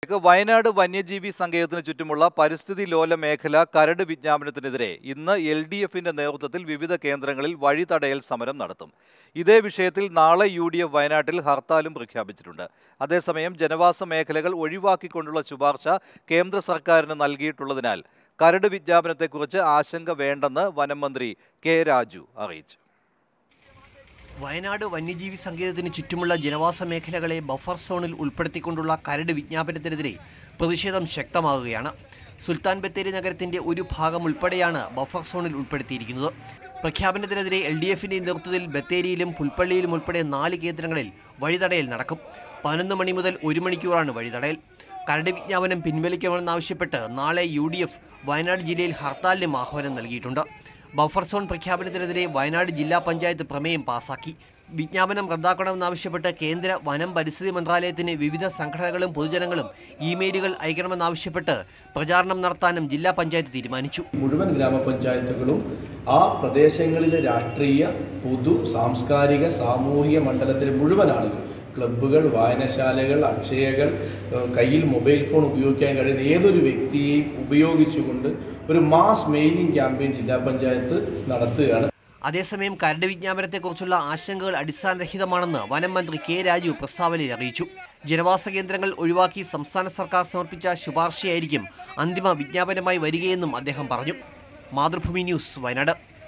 വയനാട് വന്യജീവി സങ്കേതത്തിന് ചുറ്റുമുള്ള പരിസ്ഥിതി ലോല മേഖല കരട് വിജ്ഞാപനത്തിനെതിരെ ഇന്ന് എൽ ഡി എഫിന്റെ നേതൃത്വത്തിൽ വിവിധ കേന്ദ്രങ്ങളിൽ വഴിതടയൽ സമരം നടത്തും ഇതേ വിഷയത്തിൽ നാളെ യു ഡി എഫ് വയനാട്ടിൽ ഹർത്താലും പ്രഖ്യാപിച്ചിട്ടുണ്ട് അതേസമയം ജനവാസ മേഖലകൾ ഒഴിവാക്കിക്കൊണ്ടുള്ള ശുപാർശ കേന്ദ്ര സർക്കാരിന് നൽകിയിട്ടുള്ളതിനാൽ കരട് വിജ്ഞാപനത്തെക്കുറിച്ച് ആശങ്ക വേണ്ടെന്ന് വനം മന്ത്രി കെ രാജു അറിയിച്ചു വയനാട് വന്യജീവി സങ്കേതത്തിന് ചുറ്റുമുള്ള ജനവാസ മേഖലകളെ ബഫർ സോണിൽ ഉൾപ്പെടുത്തിക്കൊണ്ടുള്ള കരട് വിജ്ഞാപനത്തിനെതിരെ പ്രതിഷേധം ശക്തമാകുകയാണ് സുൽത്താൻ ബത്തേരി നഗരത്തിന്റെ ഒരു ഭാഗം ഉൾപ്പെടെയാണ് ബഫർ സോണിൽ ഉൾപ്പെടുത്തിയിരിക്കുന്നത് പ്രഖ്യാപനത്തിനെതിരെ എൽ ഡി എഫിന്റെ നേതൃത്വത്തിൽ ബത്തേരിയിലും പുൽപ്പള്ളിയിലും ഉൾപ്പെടെ നാല് കേന്ദ്രങ്ങളിൽ വഴിതടയൽ നടക്കും പതിനൊന്ന് മണി മുതൽ ഒരു മണിക്കൂറാണ് വഴിതടയൽ കരട് വിജ്ഞാപനം പിൻവലിക്കണമെന്നാവശ്യപ്പെട്ട് നാളെ യു ഡി എഫ് വയനാട് ജില്ലയിൽ ഹർത്താലിനും ആഹ്വാനം നൽകിയിട്ടുണ്ട് ബഫർ സോൺ പ്രഖ്യാപനത്തിനെതിരെ വയനാട് ജില്ലാ പഞ്ചായത്ത് പ്രമേയം പാസാക്കി വിജ്ഞാപനം റദ്ദാക്കണമെന്നാവശ്യപ്പെട്ട് കേന്ദ്ര വനം പരിസ്ഥിതി മന്ത്രാലയത്തിന് വിവിധ സംഘടനകളും പൊതുജനങ്ങളും ഇമെയിലുകൾ അയക്കണമെന്നാവശ്യപ്പെട്ട് പ്രചാരണം നടത്താനും ജില്ലാ പഞ്ചായത്ത് തീരുമാനിച്ചു മുഴുവൻ ഗ്രാമപഞ്ചായത്തുകളും ആ പ്രദേശങ്ങളിലെ രാഷ്ട്രീയ പൊതു സാംസ്കാരിക സാമൂഹിക മണ്ഡലത്തിലെ മുഴുവൻ ആളുകൾ ക്ലബ്ബുകൾ വായനശാലകൾ അക്ഷയകൾ ഏഹ് കയ്യിൽ മൊബൈൽ ഫോൺ ഉപയോഗിക്കാൻ കഴിയുന്ന ഏതൊരു വ്യക്തിയെയും ഉപയോഗിച്ചുകൊണ്ട് ഒരു മാസ് മെയിലിംഗ് ക്യാമ്പയിൻ ജില്ലാ പഞ്ചായത്ത് നടത്തുകയാണ് അതേസമയം കരട് വിജ്ഞാപനത്തെക്കുറിച്ചുള്ള ആശങ്കകൾ അടിസ്ഥാനരഹിതമാണെന്ന് വനം മന്ത്രി കെ രാജു പ്രസ്താവനയിൽ അറിയിച്ചു ജനവാസ കേന്ദ്രങ്ങൾ ഒഴിവാക്കി സംസ്ഥാന സർക്കാർ സമർപ്പിച്ച ശുപാർശയായിരിക്കും അന്തിമ വിജ്ഞാപനമായി വരികയെന്നും അദ്ദേഹം പറഞ്ഞു മാതൃഭൂമി ന്യൂസ് വയനാട്